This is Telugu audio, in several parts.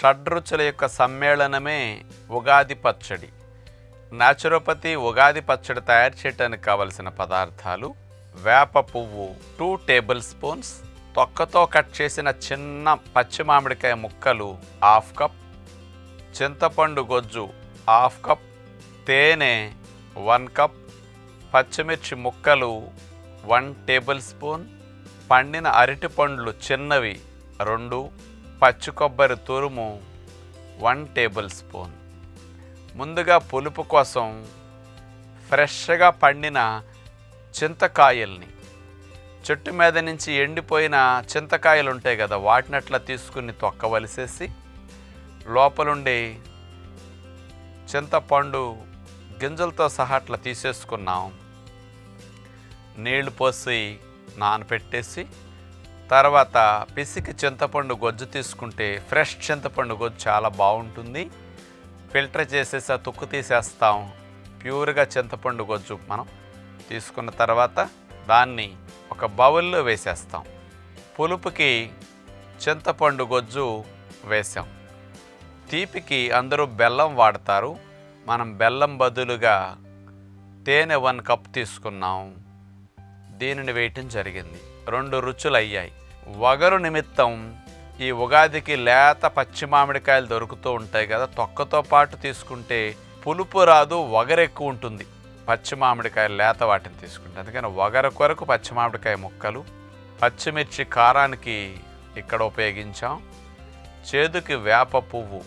షడ్రుచుల యొక్క సమ్మేళనమే ఉగాది పచ్చడి నాచురోపతి ఉగాది పచ్చడి తయారు చేయడానికి కావలసిన పదార్థాలు వేప పువ్వు టూ టేబుల్ స్పూన్స్ తొక్కతో కట్ చేసిన చిన్న పచ్చి మామిడికాయ ముక్కలు హాఫ్ కప్ చింతపండు గొజ్జు హాఫ్ కప్ తేనె వన్ కప్ పచ్చిమిర్చి ముక్కలు వన్ టేబుల్ స్పూన్ పండిన అరటి పండ్లు చిన్నవి రెండు పచ్చి కొబ్బరి తురుము వన్ టేబుల్ స్పూన్ ముందుగా పులుపు కోసం ఫ్రెష్గా పండిన చింతకాయల్ని చెట్టు మీద నుంచి ఎండిపోయిన చింతకాయలు ఉంటాయి కదా వాటిని అట్లా తీసుకుని తొక్కవలిసేసి లోపలుండి చింతపండు గింజలతో సహా అట్లా తీసేసుకున్నాం నీళ్లు పోసి నానపెట్టేసి తర్వాత పిసికి చింతపండు గొజ్జు తీసుకుంటే ఫ్రెష్ చింతపండు గొజ్జు చాలా బాగుంటుంది ఫిల్టర్ చేసేసి ఆ తుక్కు తీసేస్తాం ప్యూర్గా చింతపండు గొజ్జు మనం తీసుకున్న తర్వాత దాన్ని ఒక బౌల్లో వేసేస్తాం పులుపుకి చింతపండు గొజ్జు వేసాం తీపికి అందరూ బెల్లం వాడతారు మనం బెల్లం బదులుగా తేనె వన్ కప్ తీసుకున్నాం దీనిని వేయటం జరిగింది రెండు రుచులు అయ్యాయి వగరు నిమిత్తం ఈ ఉగాదికి లేత పచ్చి మామిడికాయలు దొరుకుతూ ఉంటాయి కదా తొక్కతో పాటు తీసుకుంటే పులుపు రాదు వగరు ఎక్కువ ఉంటుంది పచ్చి మామిడికాయలు లేత వాటిని తీసుకుంటే అందుకని వగర కొరకు పచ్చి మామిడికాయ ముక్కలు పచ్చిమిర్చి కారానికి ఇక్కడ ఉపయోగించాం చేదుకి వేప పువ్వు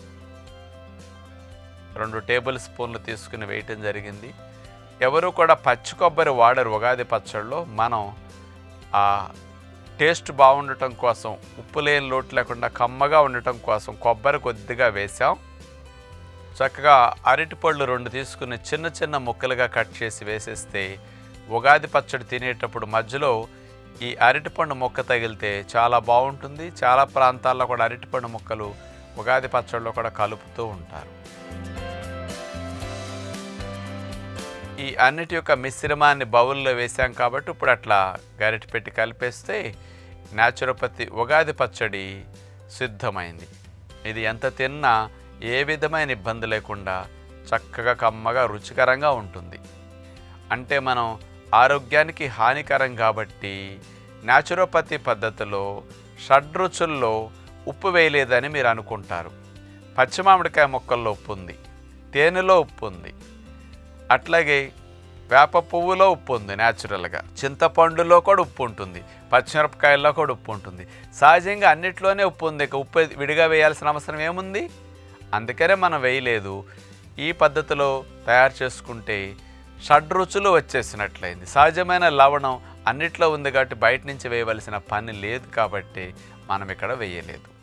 రెండు టేబుల్ స్పూన్లు తీసుకుని వేయటం జరిగింది ఎవరు కూడా పచ్చి కొబ్బరి వాడరు ఉగాది పచ్చడిలో మనం ఆ టేస్ట్ బాగుండటం కోసం ఉప్పు లేని లోటు లేకుండా కమ్మగా ఉండటం కోసం కొబ్బరి కొద్దిగా వేసాం చక్కగా అరటిపళ్ళు రెండు తీసుకుని చిన్న చిన్న ముక్కలుగా కట్ చేసి వేసేస్తే ఉగాది పచ్చడి తినేటప్పుడు మధ్యలో ఈ అరటిపండు మొక్క తగిలితే చాలా బాగుంటుంది చాలా ప్రాంతాల్లో కూడా అరటిపండు మొక్కలు ఉగాది పచ్చడిలో కూడా కలుపుతూ ఉంటారు ఈ అన్నిటి యొక్క మిశ్రమాన్ని బౌల్లో వేసాం కాబట్టి ఇప్పుడు అట్లా గరిటె పెట్టి కలిపేస్తే న్యాచురోపతి ఉగాది పచ్చడి సిద్ధమైంది ఇది ఎంత తిన్నా ఏ విధమైన ఇబ్బంది లేకుండా చక్కగా కమ్మగా రుచికరంగా ఉంటుంది అంటే మనం ఆరోగ్యానికి హానికరం కాబట్టి న్యాచురోపతి పద్ధతిలో షడ్రుచుల్లో ఉప్పు వేయలేదని మీరు అనుకుంటారు పచ్చి మామిడికాయ మొక్కల్లో ఉప్పు ఉంది తేనెలో ఉప్పు ఉంది అట్లాగే వేప పువ్వులో ఉప్పు ఉంది న్యాచురల్గా చింతపండులో కూడా ఉప్పు ఉంటుంది పచ్చిమిరపకాయల్లో కూడా ఉప్పు ఉంటుంది సహజంగా అన్నిట్లోనే ఉప్పు ఉంది ఇక ఉప్పు విడిగా వేయాల్సిన అవసరం ఏముంది అందుకనే మనం వేయలేదు ఈ పద్ధతిలో తయారు చేసుకుంటే షడ్రుచులు వచ్చేసినట్లయింది సహజమైన లవణం అన్నిట్లో ఉంది కాబట్టి బయట నుంచి వేయవలసిన పని లేదు కాబట్టి మనం ఇక్కడ వేయలేదు